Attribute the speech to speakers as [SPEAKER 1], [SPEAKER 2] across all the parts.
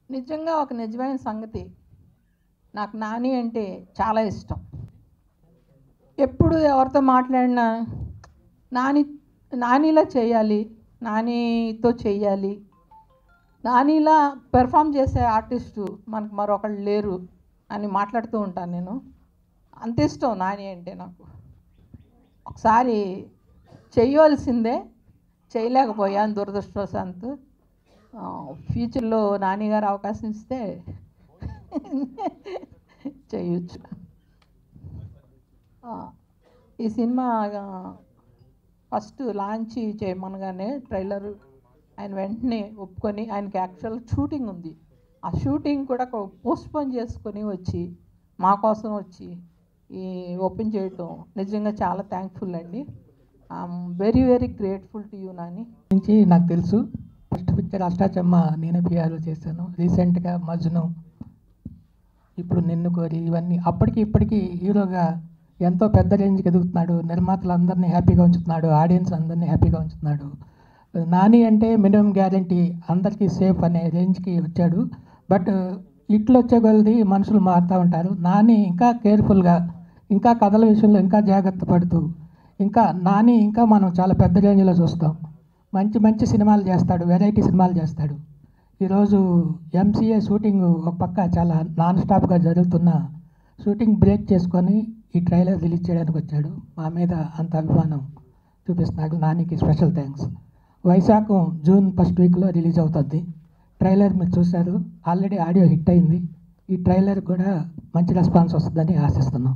[SPEAKER 1] నిజంగా ఒక నిజమైన సంగతి నాకు నాని అంటే చాలా ఇష్టం ఎప్పుడు ఎవరితో మాట్లాడినా నాని నానిలా చేయాలి నానితో చేయాలి నానిలా పెర్ఫామ్ చేసే ఆర్టిస్టు మనకు మరొకళ్ళు లేరు అని మాట్లాడుతూ ఉంటాను నేను అంత ఇష్టం నాని అంటే నాకు ఒకసారి చేయవలసిందే చేయలేకపోయాను దురదృష్టవశాంత్ ఆ, ఫ్యూచర్లో నాన్నగారు అవకాశం ఇస్తే చేయొచ్చు ఆ, ఈ సినిమా ఆ, ఫస్ట్ లాంచ్ చేయమనగానే ట్రైలర్ ఆయన వెంటనే ఒప్పుకొని ఆయనకి యాక్చువల్ షూటింగ్ ఉంది ఆ షూటింగ్ కూడా పోస్ట్పోన్ చేసుకొని వచ్చి మా కోసం వచ్చి ఈ ఓపెన్ చేయటం నిజంగా చాలా థ్యాంక్ఫుల్ అండి I'm very very grateful to you Nani
[SPEAKER 2] నుంచి నాకు తెలుసు ఫస్ట్ పిక్చర్ అష్టాచమ్మ నేనే పిఆర్లో చేశాను రీసెంట్గా మజ్ను ఇప్పుడు నిన్ను కోరి ఇవన్నీ అప్పటికి ఇప్పటికీ హీరోగా ఎంతో పెద్ద రేంజ్కి ఎదుగుతున్నాడు నిర్మాతలు అందరినీ హ్యాపీగా ఉంచుతున్నాడు ఆడియన్స్ అందరినీ హ్యాపీగా ఉంచుతున్నాడు నాని అంటే మినిమం గ్యారంటీ అందరికీ సేఫ్ అనే రేంజ్కి వచ్చాడు బట్ ఇట్లు వచ్చే కొలది మనుషులు మారుతూ ఉంటారు నాని ఇంకా కేర్ఫుల్గా ఇంకా కథల విషయంలో ఇంకా జాగ్రత్త పడుతూ ఇంకా నాని ఇంకా మనం చాలా పెద్ద రేంజ్లో చూస్తాం మంచి మంచి సినిమాలు చేస్తాడు వెరైటీ సినిమాలు చేస్తాడు ఈరోజు ఎంసీఏ షూటింగ్ ఒక పక్క చాలా నాన్ స్టాప్గా జరుగుతున్న షూటింగ్ బ్రేక్ చేసుకొని ఈ ట్రైలర్ రిలీజ్ చేయడానికి వచ్చాడు మా మీద అంత అభిమానం చూపిస్తున్నాడు నానికి special thanks Vaisakham June first వీక్లో రిలీజ్ అవుతుంది ట్రైలర్ మీరు చూశారు ఆల్రెడీ ఆడియో హిట్ అయింది ఈ ట్రైలర్ కూడా మంచి రెస్పాన్స్ వస్తుందని ఆశిస్తున్నాం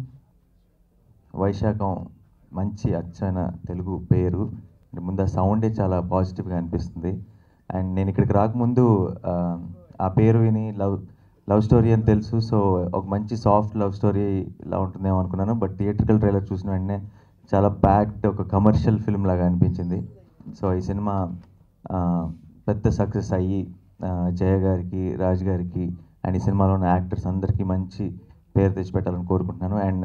[SPEAKER 3] వైశాఖం మంచి అచ్చైన తెలుగు పేరు ముందు ఆ సౌండే చాలా పాజిటివ్గా అనిపిస్తుంది అండ్ నేను ఇక్కడికి రాకముందు ఆ, ఆ పేరు విని లవ్ లవ్ స్టోరీ అని తెలుసు సో ఒక మంచి సాఫ్ట్ లవ్ స్టోరీ ఇలా ఉంటుందేమో అనుకున్నాను బట్ థియేట్రికల్ ట్రైలర్ చూసిన వెంటనే చాలా ప్యాక్డ్ ఒక కమర్షియల్ ఫిల్మ్ లాగా అనిపించింది సో ఈ సినిమా ఆ, పెద్ద సక్సెస్ అయ్యి ఆ, జయ గారికి రాజ్ గారికి అండ్ ఈ సినిమాలో ఉన్న యాక్టర్స్ అందరికీ మంచి పేరు తెచ్చిపెట్టాలని కోరుకుంటున్నాను అండ్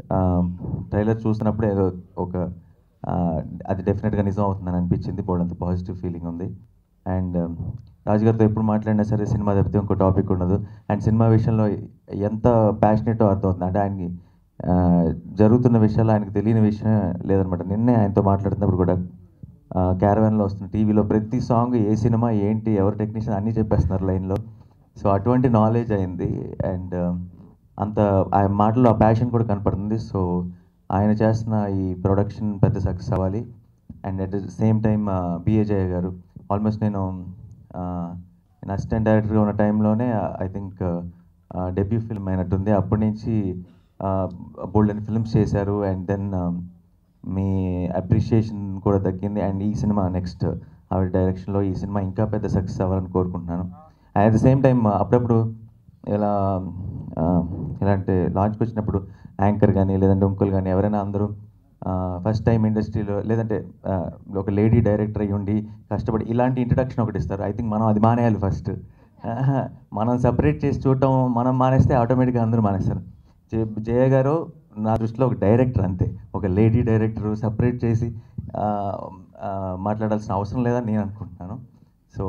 [SPEAKER 3] ట్రైలర్ చూసినప్పుడు ఏదో ఒక ఆ, అది డెఫినెట్గా నిజం అవుతుందని అనిపించింది బోర్డంత పాజిటివ్ ఫీలింగ్ ఉంది అండ్ రాజు గారితో ఎప్పుడు మాట్లాడినా సరే సినిమా తప్పితే ఇంకో టాపిక్ ఉండదు అండ్ సినిమా విషయంలో ఎంత ప్యాషనెటో అర్థమవుతుంది అంటే ఆయనకి ఆ, జరుగుతున్న విషయాలు ఆయనకు తెలియని విషయం లేదనమాట నిన్నే ఆయనతో మాట్లాడుతున్నప్పుడు కూడా క్యారవాన్లో వస్తున్న టీవీలో ప్రతి సాంగ్ ఏ సినిమా ఏంటి ఎవరు టెక్నీషియన్ అన్నీ చెప్పేస్తున్నారు లైన్లో సో అటువంటి నాలెడ్జ్ అయింది అండ్ అంత ఆయన మాటల్లో ఆ ప్యాషన్ కూడా కనపడుతుంది సో ఆయన చేస్తున్న ఈ ప్రొడక్షన్ పెద్ద సక్సెస్ అవ్వాలి and at the same time B Jaya garu almost నేను ఆ, నేను అసిస్టెంట్ డైరెక్టర్గా ఉన్న టైంలోనే ఐ థింక్ డెబ్యూ ఫిల్మ్ అయినట్టుంది అప్పటి నుంచి బోల్డ్ అని ఫిల్మ్స్ చేశారు అండ్ దెన్ మీ అప్రిషియేషన్ కూడా తగ్గింది అండ్ ఈ సినిమా నెక్స్ట్ ఆవిడ డైరెక్షన్లో ఈ సినిమా ఇంకా పెద్ద సక్సెస్ అవ్వాలని కోరుకుంటున్నాను and at the same time అప్పుడప్పుడు ఇలా ఆ, ఎలా అంటే లాంచ్కి వచ్చినప్పుడు యాంకర్ కానీ లేదంటే ఇంకోలు కానీ ఎవరైనా అందరూ ఫస్ట్ టైం ఇండస్ట్రీలో లేదంటే ఆ, ఒక లేడీ డైరెక్టర్ అయ్యి ఉండి కష్టపడి ఇలాంటి ఇంట్రడక్షన్ ఒకటి ఇస్తారు ఐ థింక్ మనం అది మానేయాలి ఫస్ట్ మనం సపరేట్ చేసి చూడటం మనం మానేస్తే ఆటోమేటిక్గా అందరూ మానేస్తారు జయ జయ గారు నా దృష్టిలో ఒక డైరెక్టర్ అంతే ఒక లేడీ డైరెక్టర్ సపరేట్ చేసి ఆ, ఆ, మాట్లాడాల్సిన అవసరం లేదని నేను అనుకుంటున్నాను so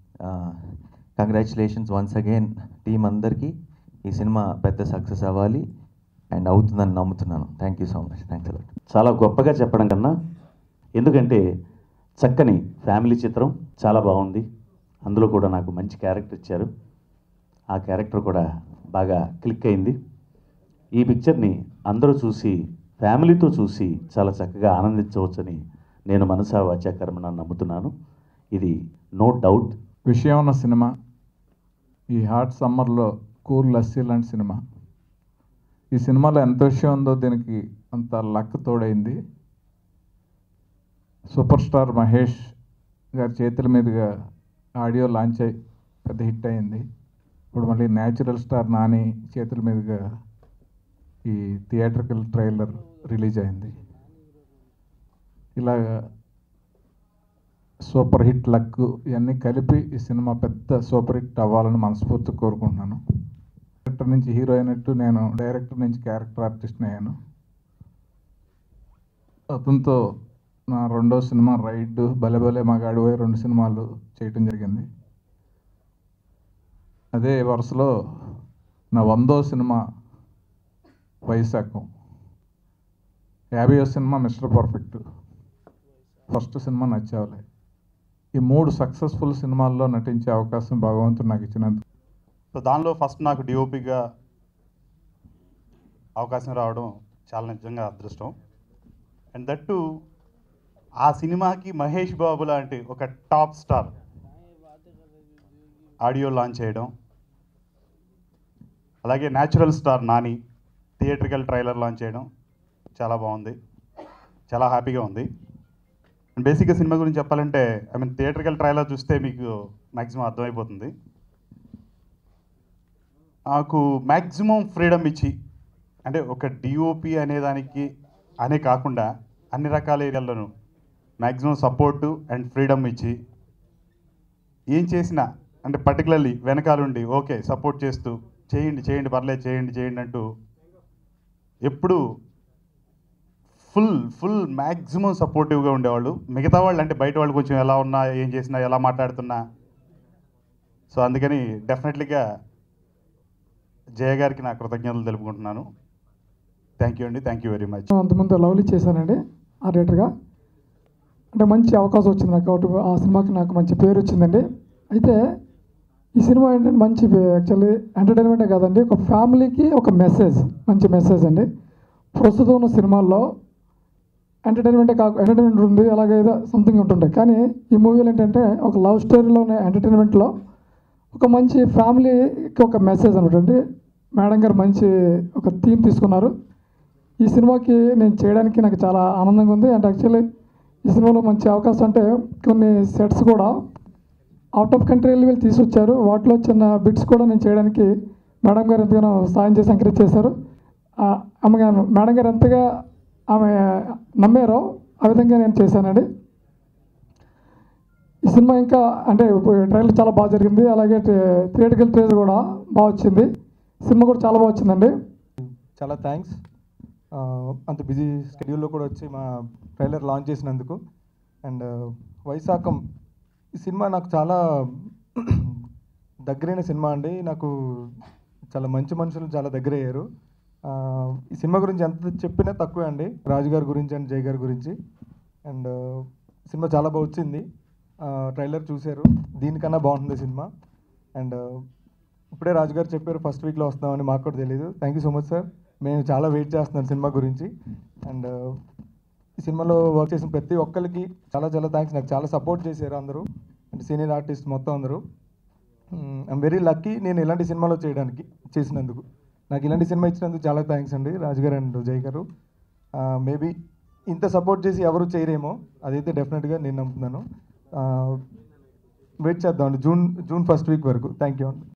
[SPEAKER 3] congratulations once again team అందరికీ ఈ సినిమా పెద్ద సక్సెస్ అవ్వాలి అండ్ అవుతుందని నమ్ముతున్నాను thank you so much thanks a lot
[SPEAKER 4] చాలా గొప్పగా చెప్పడం కన్నా ఎందుకంటే చక్కని ఫ్యామిలీ చిత్రం చాలా బాగుంది అందులో కూడా నాకు మంచి క్యారెక్టర్ ఇచ్చారు ఆ క్యారెక్టర్ కూడా బాగా క్లిక్ అయింది ఈ పిక్చర్ని అందరూ చూసి ఫ్యామిలీతో చూసి చాలా చక్కగా ఆనందించవచ్చని నేను మనసా వాచాకర్మణ నమ్ముతున్నాను ఇది నో డౌట్
[SPEAKER 5] విషయం ఉన్న సినిమా ఈ హాట్ సమ్మర్లో కూల్ లస్సీ లాంటి సినిమా ఈ సినిమాలో ఎంత విషయం ఉందో దీనికి అంత లక్ తోడైంది సూపర్ స్టార్ మహేష్ గారి చేతుల మీదుగా ఆడియో లాంచ్ అయి పెద్ద హిట్ అయింది ఇప్పుడు మళ్ళీ న్యాచురల్ స్టార్ నాని చేతుల మీదుగా ఈ థియేట్రికల్ ట్రైలర్ రిలీజ్ అయింది ఇలాగా సూపర్ హిట్ లక్ ఇవన్నీ కలిపి ఈ సినిమా పెద్ద సూపర్ హిట్ అవ్వాలని మనస్ఫూర్తిగా కోరుకుంటున్నాను డైరెక్టర్ నుంచి హీరో అయినట్టు నేను డైరెక్టర్ నుంచి క్యారెక్టర్ ఆర్టిస్ట్ని అయ్యాను అతనితో నా రెండో సినిమా రైడ్ భలే భలే మగాడిపోయి రెండు సినిమాలు చేయటం జరిగింది అదే వరుసలో నా వందో సినిమా వైశాఖం యాభైవ సినిమా మిస్టర్ పర్ఫెక్ట్ ఫస్ట్ సినిమా నచ్చావులే ఈ మూడు సక్సెస్ఫుల్ సినిమాల్లో నటించే అవకాశం భగవంతుడు నాకు ఇచ్చినందుకు
[SPEAKER 6] సో దానిలో ఫస్ట్ నాకు డిఓపిగా అవకాశం రావడం చాలా నిజంగా అదృష్టం అండ్ దట్టు ఆ సినిమాకి మహేష్ బాబు లాంటి ఒక టాప్ స్టార్ ఆడియో లాంచ్ చేయడం అలాగే natural star Nani theatrical trailer launch చేయడం చాలా బాగుంది చాలా హ్యాపీగా ఉంది అండ్ బేసిక్గా సినిమా గురించి చెప్పాలంటే ఐ మీన్ థియేట్రికల్ ట్రైలర్ చూస్తే మీకు మ్యాక్సిమం అర్థమైపోతుంది నాకు మ్యాక్సిమం ఫ్రీడమ్ ఇచ్చి అంటే ఒక డిఓపి అనేదానికి అనే కాకుండా అన్ని రకాల ఏరియాల్లోనూ మ్యాక్సిమం సపోర్టు అండ్ ఫ్రీడమ్ ఇచ్చి ఏం చేసినా అంటే పర్టికులర్లీ వెనకాలండి ఓకే సపోర్ట్ చేస్తూ చేయండి చేయండి పర్లేదు చేయండి చేయండి అంటూ ఎప్పుడు ఫుల్ ఫుల్ మ్యాక్సిమం సపోర్టివ్గా ఉండేవాళ్ళు మిగతా వాళ్ళు అంటే బయట వాళ్ళు కొంచెం ఎలా ఉన్నా ఏం చేసినా ఎలా మాట్లాడుతున్నా సో అందుకని డెఫినెట్లీగా జయ గారికి నా కృతజ్ఞతలు తెలుపుకుంటున్నాను థ్యాంక్ యూ అండి థ్యాంక్ యూ వెరీ మచ్
[SPEAKER 7] అంతకుముందు లవ్లీ చేశానండి ఆర్డేటర్గా అంటే మంచి అవకాశం వచ్చింది నాకు ఒకటి ఆ సినిమాకి నాకు మంచి పేరు వచ్చిందండి అయితే ఈ సినిమా ఏంటంటే మంచి యాక్చువల్లీ ఎంటర్టైన్మెంటే కాదండి ఒక ఫ్యామిలీకి ఒక మెసేజ్ మంచి మెసేజ్ అండి ప్రస్తుతం ఉన్న సినిమాల్లో ఎంటర్టైన్మెంటే కాకు ఎంటర్టైన్మెంట్ ఉంది అలాగే ఏదో సంథింగ్ ఉంటుంటాయి కానీ ఈ మూవీలో ఏంటంటే ఒక లవ్ స్టోరీలోనే ఎంటర్టైన్మెంట్లో ఒక మంచి ఫ్యామిలీకి ఒక మెసేజ్ అనమాట అండి మేడం గారు మంచి ఒక థీమ్ తీసుకున్నారు ఈ సినిమాకి నేను చేయడానికి నాకు చాలా ఆనందంగా ఉంది అండ్ యాక్చువల్లీ ఈ సినిమాలో మంచి అవకాశం అంటే కొన్ని సెట్స్ కూడా అవుట్ ఆఫ్ కంట్రీ వెళ్ళి వీళ్ళు తీసుకొచ్చారు వాటిలో చిన్న బిట్స్ కూడా నేను చేయడానికి మేడం గారు ఎంతగానో సాయం చేసి ఎంకరేజ్ చేశారు ఆ, ఆమె గా- మేడం గారు ఎంతగా ఆమె నమ్మారో ఆ విధంగా నేను చేశానండి ఈ సినిమా ఇంకా అంటే ట్రైలర్ చాలా బాగా జరిగింది అలాగే థియేటికల్ ట్రేజ్ కూడా బాగా వచ్చింది సినిమా కూడా చాలా బాగా వచ్చిందండి
[SPEAKER 8] చాలా థ్యాంక్స్ అంత బిజీ స్కెడ్యూల్లో కూడా వచ్చి మా ట్రైలర్ లాంచ్ చేసినందుకు అండ్ వైశాఖం ఈ సినిమా నాకు చాలా దగ్గరైన సినిమా అండి నాకు చాలా మంచి మనుషులు చాలా దగ్గర అయ్యారు ఆ, ఈ సినిమా గురించి ఎంత చెప్పినా తక్కువే అండి రాజు గారి గురించి అండ్ జయ్ గారి గురించి అండ్ సినిమా చాలా బాగా వచ్చింది ట్రైలర్ చూశారు దీనికన్నా బాగుంటుంది సినిమా అండ్ ఇప్పుడే రాజు గారు చెప్పారు ఫస్ట్ వీక్లో వస్తామని మాకు కూడా తెలియదు thank you so much sir మేము చాలా వెయిట్ చేస్తున్నాం సినిమా గురించి అండ్ ఈ సినిమాలో వర్క్ చేసిన ప్రతి ఒక్కరికి చాలా చాలా థ్యాంక్స్ నాకు చాలా సపోర్ట్ చేశారు అందరూ అండ్ సీనియర్ ఆర్టిస్ట్ మొత్తం అందరూ ఐఎమ్ వెరీ లక్కీ నేను ఇలాంటి సినిమాలో చేయడానికి చేసినందుకు నాకు ఇలాంటి సినిమా ఇచ్చినందుకు చాలా థ్యాంక్స్ అండి రాజు గారు అండ్ జయ్ గారు మేబీ ఇంత సపోర్ట్ చేసి ఎవరు చేయరేమో అదైతే డెఫినెట్గా నేను నమ్ముతున్నాను వెయిట్ చేద్దాం అండి జూన్ జూన్ ఫస్ట్ వీక్ వరకు థ్యాంక్ యూ అండి